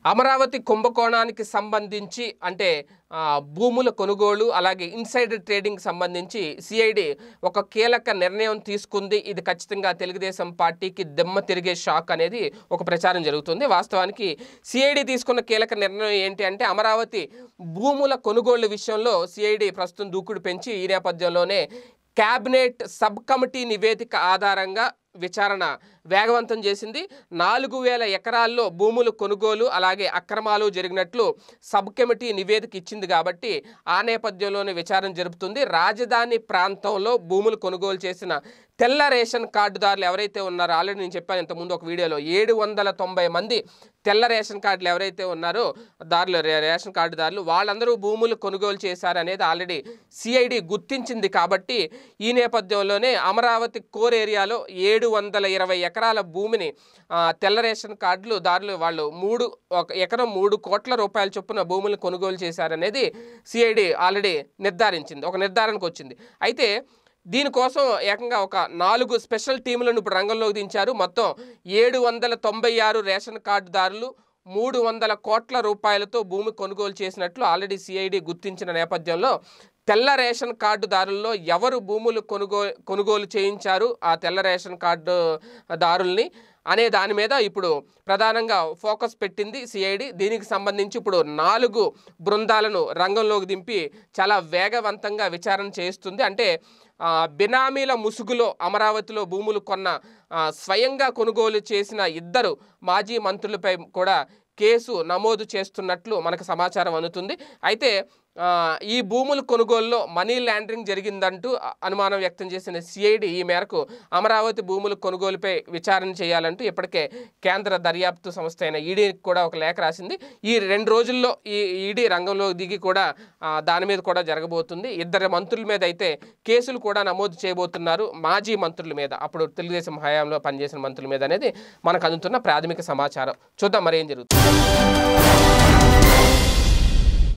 అమరావతి కుంభకోణానికి సంబంధించి అంటే ఆ, భూముల కొనుగోలు అలాగే ఇన్సైడర్ ట్రేడింగ్ సంబంధించి సిఐడి ఒక కీలక నిర్ణయం తీసుకుంది ఇది ఖచ్చితంగా తెలుగుదేశం పార్టీకి దెమ్మ తిరిగే షాక్ అనేది ఒక ప్రచారం జరుగుతుంది వాస్తవానికి సిఐడి తీసుకున్న కీలక నిర్ణయం ఏంటి అంటే అమరావతి భూముల కొనుగోలు విషయంలో సిఐడి ప్రస్తుతం దూకుడు పెంచి ఈ నేపథ్యంలోనే క్యాబినెట్ సబ్ కమిటీ నివేదిక ఆధారంగా విచారణ వేగవంతం చేసింది నాలుగు వేల ఎకరాల్లో భూములు కొనుగోలు అలాగే అక్రమాలు జరిగినట్లు సబ్ కమిటీ నివేదిక ఇచ్చింది కాబట్టి ఆ నేపథ్యంలోనే విచారణ జరుపుతుంది రాజధాని ప్రాంతంలో భూములు కొనుగోలు చేసిన తెల్ల రేషన్ కార్డుదారులు ఎవరైతే ఉన్నారో ఆల్రెడీ నేను చెప్పాను ఇంతకుముందు ఒక వీడియోలో ఏడు వందల తొంభై మంది తెల్ల రేషన్ కార్డులు ఎవరైతే ఉన్నారో దారులు రే- రేషన్ కార్డుదారులు వాళ్ళందరూ భూములు కొనుగోలు చేశారు అనేది ఆల్రెడీ సిఐడి గుర్తించింది కాబట్టి ఈ నేపథ్యంలోనే అమరావతి కోర్ ఏరియాలో ఏడు వందల ఇరవై ఎకరాల భూమిని ఆ, తెల్ల రేషన్ కార్డులు దారులు వాళ్ళు మూడు ఒక ఎకరం మూడు కోట్ల రూపాయల చొప్పున భూములు కొనుగోలు చేశారనేది సిఐడి ఆల్రెడీ నిర్ధారించింది ఒక నిర్ధారణకు వచ్చింది అయితే దీనికోసం ఏకంగా ఒక నాలుగు స్పెషల్ టీములను ఇప్పుడు రంగంలోకి దించారు మొత్తం ఏడు వందల తొంభై ఆరు రేషన్ కార్డుదారులు మూడు వందల కోట్ల రూపాయలతో భూమి కొనుగోలు చేసినట్లు ఆల్రెడీ సిఐడి గుర్తించిన నేపథ్యంలో తెల్ల రేషన్ కార్డుదారుల్లో ఎవరు భూములు కొనుగో కొనుగోలు చేయించారు ఆ తెల్ల రేషన్ కార్డు దారుల్ని అనే దాని మీద ఇప్పుడు ప్రధానంగా ఫోకస్ పెట్టింది సిఐడి దీనికి సంబంధించి ఇప్పుడు నాలుగు బృందాలను రంగంలోకి దింపి చాలా వేగవంతంగా విచారణ చేస్తుంది అంటే ఆ, బినామీల ముసుగులో అమరావతిలో భూములు కొన్న ఆ, స్వయంగా కొనుగోలు చేసిన ఇద్దరు మాజీ మంత్రులపై కూడా కేసు నమోదు చేస్తున్నట్లు మనకు సమాచారం అందుతుంది అయితే ఆ, ఈ భూముల కొనుగోలులో మనీ లాండరింగ్ జరిగిందంటూ అ- అనుమానం వ్యక్తం చేసిన సిఐడి ఈ మేరకు అమరావతి భూముల కొనుగోలుపై విచారణ చేయాలంటూ ఇప్పటికే కేంద్ర దర్యాప్తు సంస్థ అయిన ఈడీకి కూడా ఒక లేఖ రాసింది ఈ రెండు రోజుల్లో ఈ ఈడీ రంగంలో దిగి కూడా ఆ, దాని మీద కూడా జరగబోతుంది ఇద్దరు మంత్రుల మీద అయితే కేసులు కూడా నమోదు చేయబోతున్నారు మాజీ మంత్రుల మీద అప్పుడు తెలుగుదేశం హయాంలో పనిచేసిన మంత్రుల మీద అనేది మనకు అందుతున్న ప్రాథమిక సమాచారం చూద్దాం మరి ఏం జరుగుతుంది